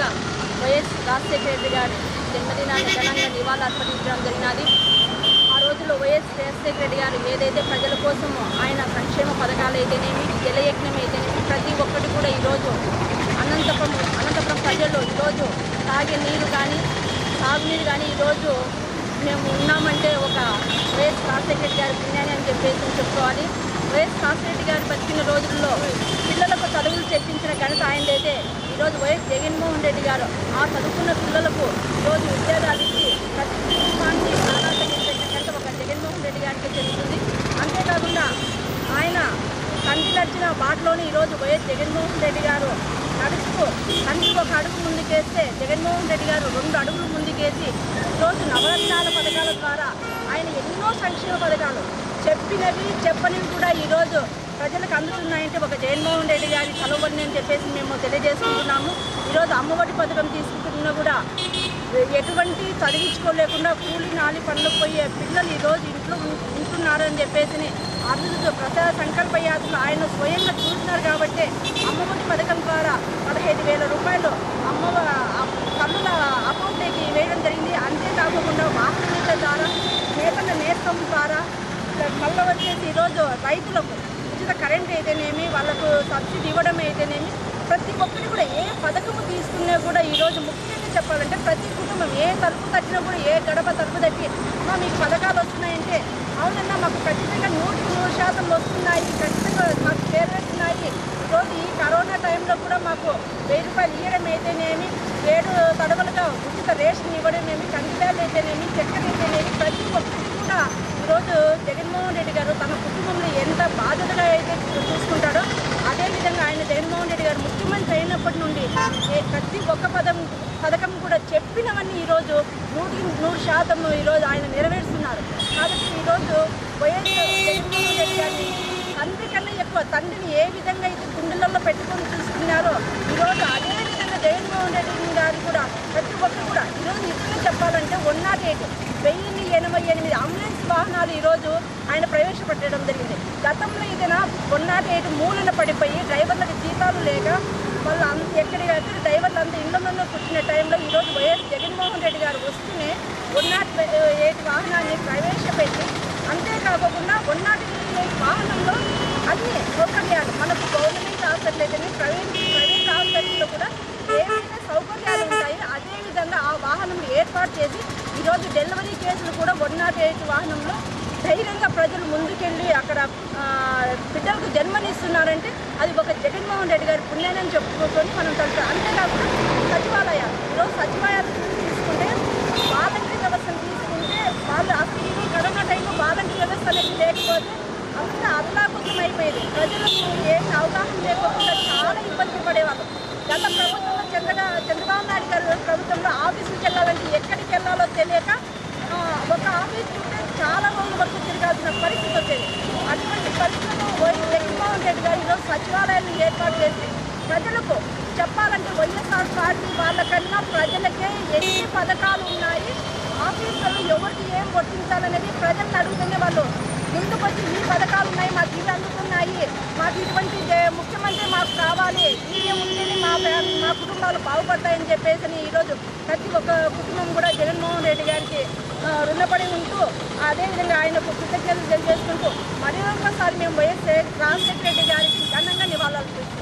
YS Rajasekhara Reddy గారి జన్మదినాన్ని ఘనంగా నివాళులు అర్పించడం జరిగినది ఆ రోజుల్లో వైఎస్ రాజశేఖర రెడ్డి గారు ఏదైతే ప్రజల కోసం ఆయన సంక్షేమ పథకాలు అయితేనేమి జలయజ్ఞం అయితేనేమి ప్రతి ఒక్కటి కూడా ఈరోజు అనంతపురం అనంతపురం ప్రజలు ఈరోజు తాగే నీరు కానీ తాగునీరు కానీ ఈరోజు మేము ఉన్నామంటే ఒక వైఎస్ రాజశేఖర రెడ్డి గారి పుణ్యాన్ని అని చెప్పేసి చెప్పుకోవాలి వైఎస్ రాజశేఖర రెడ్డి గారు బతికిన రోజుల్లో పిల్లలకు చదువులు చెప్పించిన ఘనత ఆయనదైతే ఈరోజు వైఎస్ జగన్మోహన్ రెడ్డి గారు ఆ చదువుకున్న పిల్లలకు ఈరోజు ఉద్యోగాలు ఇచ్చి ప్రతి కుటుంబానికి ప్రాణాలు తగ్గించిన ఘనత ఒక జగన్మోహన్ రెడ్డి గారికి చెందుతుంది అంతేకాకుండా ఆయన తండ్రి నడిచిన బాటలోని ఈరోజు వైఎస్ జగన్మోహన్ రెడ్డి గారు నడుస్తూ తండ్రి ఒక అడుగు ముందుకేస్తే జగన్మోహన్ రెడ్డి గారు రెండు అడుగులు ముందుకేసి ఈరోజు నవరత్నాల పథకాల ద్వారా ఆయన ఎన్నో సంక్షేమ పథకాలు చెప్పినవి చెప్పనివి కూడా ఈరోజు ప్రజలకు అందుతున్నాయంటే ఒక జగన్మోహన్ రెడ్డి గారి చలవని అని చెప్పేసి మేము తెలియజేసుకుంటున్నాము ఈరోజు అమ్మఒడి పథకం తీసుకుంటున్నా కూడా ఎటువంటి చదివించుకోలేకుండా కూలి నాలి పనులకు పోయే పిల్లలు ఈరోజు ఇంట్లో ఉం- ఉంటున్నారని చెప్పేసి అభివృద్ధి ప్రజా సంకల్ప యాత్రలు ఆయన స్వయంగా చూసినారు కాబట్టి అమ్మఒడి పథకం ద్వారా పదహైదు వేల రూపాయలు అమ్మ తల్లుల అకౌంట్లోకి వేయడం జరిగింది అంతేకాకుండా వాహనాల ద్వారా నేతల నేస్తం ద్వారా మళ్ళీ వచ్చేసి ఈరోజు రైతులకు ఉచిత కరెంట్ అయితేనేమి వాళ్ళకు సబ్సిడీ ఇవ్వడం అయితేనేమి ప్రతి ఒక్కటి కూడా ఏ పథకము తీసుకున్నా కూడా ఈరోజు ముఖ్యంగా చెప్పాలంటే ప్రతి కుటుంబం ఏ తలుపు తట్టినా కూడా ఏ గడప తలుపు తట్టి "అమ్మా, మీకు పథకాలు వస్తున్నాయంటే అవునన్నా మాకు ఖచ్చితంగా నూటికి నూరు శాతం వస్తున్నాయి ఖచ్చితంగా మాకు చేరువేస్తున్నాయి ఈరోజు ఈ కరోనా టైంలో కూడా మాకు వెయ్యి రూపాయలు ఇవ్వడం అయితేనేమి ఏడు తడవలుగా ఉచిత రేషన్ ఇవ్వడమేమి కందిబ్యాలు అయితేనేమి చక్కెర అయితేనేమి ప్రతి ఒక్కటి కూడా ఈరోజు జగన్మోహన్ రెడ్డి గారు తన కుటుంబంలో ఎంత బాధ్యతగా అయితే చూసుకుంటాడో అదేవిధంగా ఆయన జగన్మోహన్ రెడ్డి గారు ముఖ్యమంత్రి అయినప్పటి నుండి ఏ ప్రతి ఒక్క పదం పథకం కూడా చెప్పినవన్నీ ఈరోజు నూటికి నూరు శాతం ఈరోజు ఆయన నెరవేరుస్తున్నారు కాబట్టి ఈరోజు వైఎస్ జగన్మోహన్ రెడ్డి గారిని తండ్రి కన్నా ఎక్కువ తండ్రిని ఏ విధంగా అయితే గుండెలలో పెట్టుకొని చూసుకున్నారో ఈరోజు అదే విధంగా జగన్మోహన్ రెడ్డి గారు కూడా ప్రతి ఒక్కరు కూడా ఈరోజు నిజంగా చెప్పాలంటే వన్ నాట్ ఎయిట్ వెయ్యిన్ని ఎనభై ఎనిమిది అంబులెన్స్ వాహనాలు ఈరోజు ఆయన ప్రవేశపెట్టడం జరిగింది గతంలో ఏదైనా వన్ నాట్ ఎయిట్ మూలన పడిపోయి డ్రైవర్లకు జీతాలు లేక వాళ్ళు అంత ఎక్కడి ఎక్కడ డ్రైవర్లు అంతా ఇళ్లలో కూర్చునే టైంలో ఈరోజు వైఎస్ జగన్మోహన్ రెడ్డి గారు వస్తూనే వన్ నాట్ ఎయిట్ వాహనాన్ని ప్రవేశపెట్టి అంతేకాకుండా వన్ నాట్ ఎయిట్ వాహనంలో అన్ని సౌకర్యాలు మనకు గవర్నమెంట్ హాస్పిటల్ అయితేనే ప్రైవేట్ ప్రైవేట్ హాస్పిటల్లో కూడా ఏవైతే సౌకర్యాలు ఉంటాయో అదేవిధంగా ఆ వాహనం ఏర్పాటు చేసి ఈరోజు డెలివరీ కేసులు కూడా వన్ నాట్ ఎయిట్ వాహనంలో ధైర్యంగా ప్రజలు ముందుకెళ్ళి అక్కడ ఆ, బిడ్డలకు జన్మనిస్తున్నారంటే అది ఒక జగన్మోహన్ రెడ్డి గారి పుణ్యాన్ని చెప్పుకొని మనం తలుపు అంతేకాకుండా సచివాలయాలు ఈరోజు సచివాలయాలు తీసుకుంటే వాలంటరీ వ్యవస్థను తీసుకుంటే వాళ్ళు అసలు ఈ కరోనా టైంలో వాలంటరీ వ్యవస్థ అనేది లేకపోతే అంతా అల్లాకుతం అయిపోయేది ప్రజలకు ఏం అవగాహన లేకపోకుండా చాలా ఇబ్బంది పడేవాళ్ళు గత ప్రభుత్వంలో చంద్రగా చంద్రబాబు నాయుడు గారు ప్రభుత్వంలో ఆఫీసుకి వెళ్ళాలంటే ఎక్కడికి వెళ్ళాలో తెలియక ఆ, ఒక ఆఫీస్ ఉంటే చాలా రోజుల వరకు తిరగాల్సిన పరిస్థితి వచ్చేది అటువంటి పరిస్థితుల్లో వైఎస్ జగన్మోహన్ రెడ్డి గారు ఈరోజు సచివాలయాన్ని ఏర్పాటు చేసి ప్రజలకు చెప్పాలంటే వైఎస్ఆర్ పార్టీ వాళ్ళకన్నా ప్రజలకే ఎన్ని పథకాలు ఉన్నాయి ఆఫీసులలో ఎవరికి ఏం వర్తించాలనేది ప్రజలను అడుగుతూనే వాళ్ళు ముందుకు వచ్చి ఈ పథకాలు ఉన్నాయి మాకు ఇవి అందుతున్నాయి మాకు ఇటువంటి జే- ముఖ్యమంత్రి మాకు కావాలి ఇవే ఉంటేనే మా ఫ్యామిలీ మా కుటుంబాలు బాగుపడతాయని చెప్పేసి ఈరోజు ప్రతి ఒక్క కుటుంబం కూడా జగన్మోహన్ రెడ్డి గారికి ఆ, రుణపడి ఉంటూ అదేవిధంగా ఆయనకు కృతజ్ఞతలు తెలియజేసుకుంటూ మరి ఒక్కసారి మేము వైఎస్ రాజశేఖర రెడ్డి గారికి ఘనంగా నివాళులు